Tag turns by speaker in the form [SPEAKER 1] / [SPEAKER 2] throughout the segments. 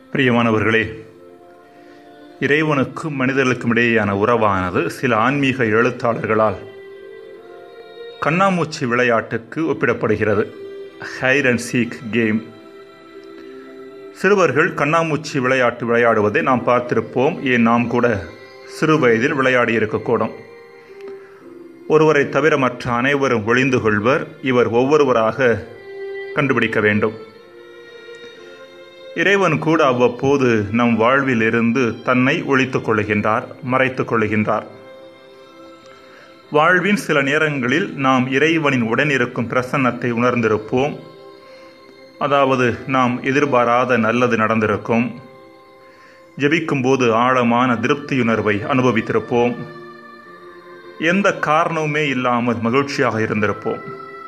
[SPEAKER 1] பிரியமானவர்களே இறைவனுக்கும் மனிதர்களுக்கும் இடையேயான உறவானது சில ஆன்மீக எழுத்தாளர்களால் கண்ணாமூச்சி விளையாட்டுக்கு ஒப்பிடப்படுகிறது ஹைட் அண்ட் சீக் கேம் சிறுவர்கள் கண்ணாமூச்சி விளையாட்டு விளையாடுவதை நாம் பார்த்திருப்போம் ஏன் நாம் கூட சிறு வயதில் விளையாடி இருக்கக்கூடும் ஒருவரை தவிர மற்ற அனைவரும் ஒளிந்து கொள்வர் இவர் ஒவ்வொருவராக கண்டுபிடிக்க வேண்டும் இறைவன் கூட அவ்வப்போது நம் வாழ்வில் இருந்து தன்னை ஒழித்துக் கொள்ளுகின்றார் மறைத்துக் கொள்ளுகின்றார் வாழ்வின் சில நேரங்களில் நாம் இறைவனின் உடன் இருக்கும் பிரசன்னத்தை உணர்ந்திருப்போம் அதாவது நாம் எதிர்பாராத நல்லது நடந்திருக்கும் ஜெபிக்கும்போது ஆழமான திருப்தியுணர்வை அனுபவித்திருப்போம் எந்த காரணமுமே இல்லாமல் மகிழ்ச்சியாக இருந்திருப்போம்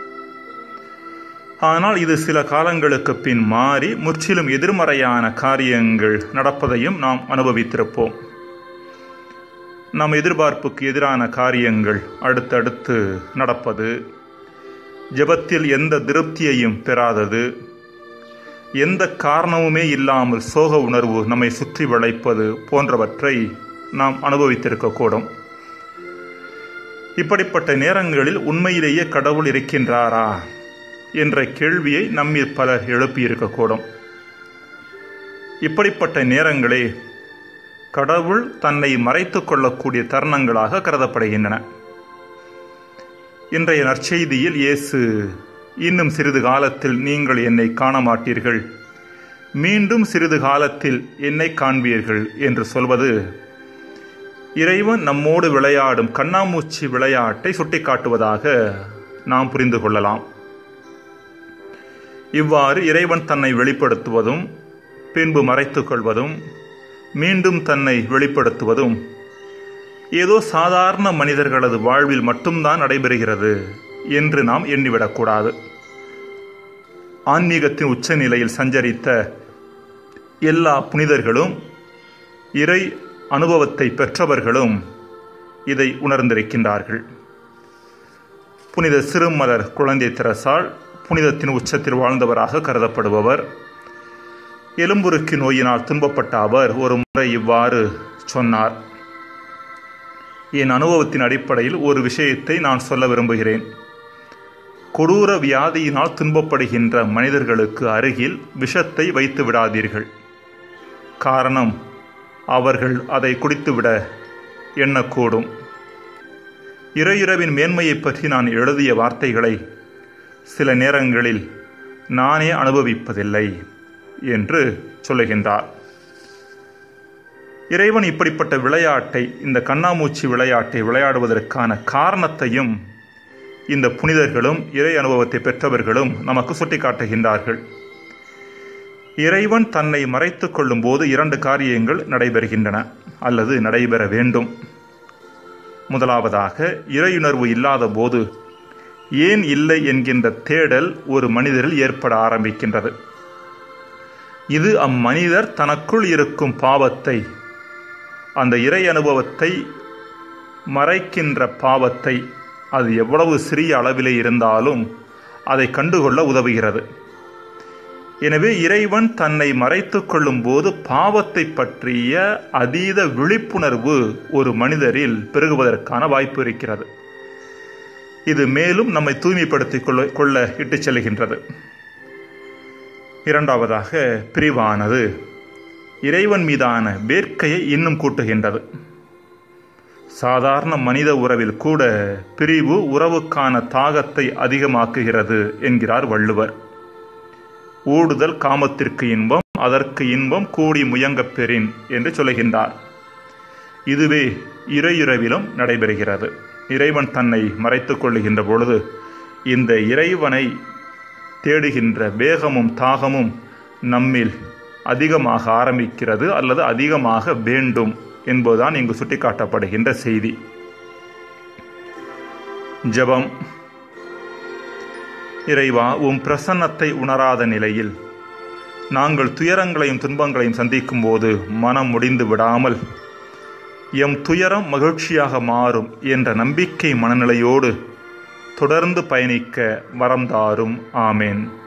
[SPEAKER 1] ஆனால் இது சில காலங்களுக்கு பின் மாறி முற்றிலும் எதிர்மறையான காரியங்கள் நடப்பதையும் நாம் அனுபவித்திருப்போம் நம் எதிர்பார்ப்புக்கு எதிரான காரியங்கள் அடுத்தடுத்து நடப்பது ஜெபத்தில் எந்த திருப்தியையும் பெறாதது எந்த காரணமுமே இல்லாமல் சோக உணர்வு நம்மை சுற்றி வளைப்பது போன்றவற்றை நாம் அனுபவித்திருக்கக்கூடும் இப்படிப்பட்ட நேரங்களில் உண்மையிலேயே கடவுள் இருக்கின்றாரா என்ற கேள்வியை நம்மில் பலர் எழுப்பியிருக்கக்கூடும் இப்படிப்பட்ட நேரங்களே கடவுள் தன்னை மறைத்து கொள்ளக்கூடிய தருணங்களாக கருதப்படுகின்றன இன்றைய நற்செய்தியில் இயேசு இன்னும் சிறிது காலத்தில் நீங்கள் என்னை காண மாட்டீர்கள் மீண்டும் சிறிது காலத்தில் என்னை காண்பீர்கள் என்று சொல்வது இறைவன் நம்மோடு விளையாடும் கண்ணாமூச்சி விளையாட்டை சுட்டிக்காட்டுவதாக நாம் புரிந்து கொள்ளலாம் இவ்வாறு இறைவன் தன்னை வெளிப்படுத்துவதும் பின்பு மறைத்து கொள்வதும் மீண்டும் தன்னை வெளிப்படுத்துவதும் ஏதோ சாதாரண மனிதர்களது வாழ்வில் மட்டும்தான் நடைபெறுகிறது என்று நாம் எண்ணிவிடக்கூடாது ஆன்மீகத்தின் உச்சநிலையில் சஞ்சரித்த எல்லா புனிதர்களும் இறை அனுபவத்தை பெற்றவர்களும் இதை உணர்ந்திருக்கின்றார்கள் புனித சிறுமலர் குழந்தை திரசால் புனிதத்தின் உச்சத்தில் வாழ்ந்தவராக கருதப்படுபவர் எலும்புருக்கி நோயினால் துன்பப்பட்ட அவர் ஒரு முறை இவ்வாறு சொன்னார் என் அனுபவத்தின் அடிப்படையில் ஒரு விஷயத்தை நான் சொல்ல விரும்புகிறேன் கொடூர வியாதியினால் துன்பப்படுகின்ற மனிதர்களுக்கு அருகில் விஷத்தை வைத்து விடாதீர்கள் காரணம் அவர்கள் அதை குடித்துவிட எண்ணக்கூடும் இறையுறவின் மேன்மையை பற்றி நான் எழுதிய வார்த்தைகளை சில நேரங்களில் நானே அனுபவிப்பதில்லை என்று சொல்லுகின்றார் இறைவன் இப்படிப்பட்ட விளையாட்டை இந்த கண்ணாமூச்சி விளையாட்டை விளையாடுவதற்கான காரணத்தையும் இந்த புனிதர்களும் இறை அனுபவத்தை பெற்றவர்களும் நமக்கு சுட்டிக்காட்டுகின்றார்கள் இறைவன் தன்னை மறைத்து கொள்ளும் போது இரண்டு காரியங்கள் நடைபெறுகின்றன அல்லது நடைபெற வேண்டும் முதலாவதாக இறையுணர்வு இல்லாத போது ஏன் இல்லை என்கின்ற தேடல் ஒரு மனிதரில் ஏற்பட ஆரம்பிக்கின்றது இது அம்மனிதர் தனக்குள் இருக்கும் பாவத்தை அந்த இறை அனுபவத்தை மறைக்கின்ற பாவத்தை அது எவ்வளவு சிறிய அளவிலே இருந்தாலும் அதை கண்டுகொள்ள உதவுகிறது எனவே இறைவன் தன்னை மறைத்து கொள்ளும் போது பாவத்தை பற்றிய அதீத விழிப்புணர்வு ஒரு மனிதரில் பெருகுவதற்கான வாய்ப்பு இருக்கிறது இது மேலும் நம்மை தூய்மைப்படுத்திக் கொள்ள கொள்ள இட்டுச் செல்கின்றது இரண்டாவதாக பிரிவானது இறைவன் மீதான வேட்கையை இன்னும் கூட்டுகின்றது சாதாரண மனித உறவில் கூட பிரிவு உறவுக்கான தாகத்தை அதிகமாக்குகிறது என்கிறார் வள்ளுவர் ஊடுதல் காமத்திற்கு இன்பம் அதற்கு இன்பம் கூடி முயங்கப் பெறின் என்று சொல்லுகின்றார் இதுவே இறையுறவிலும் நடைபெறுகிறது இறைவன் தன்னை மறைத்து கொள்ளுகின்ற பொழுது இந்த இறைவனை தேடுகின்ற வேகமும் தாகமும் நம்மில் அதிகமாக ஆரம்பிக்கிறது அல்லது அதிகமாக வேண்டும் என்பதுதான் இங்கு சுட்டிக்காட்டப்படுகின்ற செய்தி ஜபம் இறைவா உம் பிரசன்னத்தை உணராத நிலையில் நாங்கள் துயரங்களையும் துன்பங்களையும் சந்திக்கும் போது மனம் முடிந்து விடாமல் எம் துயரம் மகிழ்ச்சியாக மாறும் என்ற நம்பிக்கை மனநிலையோடு தொடர்ந்து பயணிக்க வரம் தாரும் ஆமேன்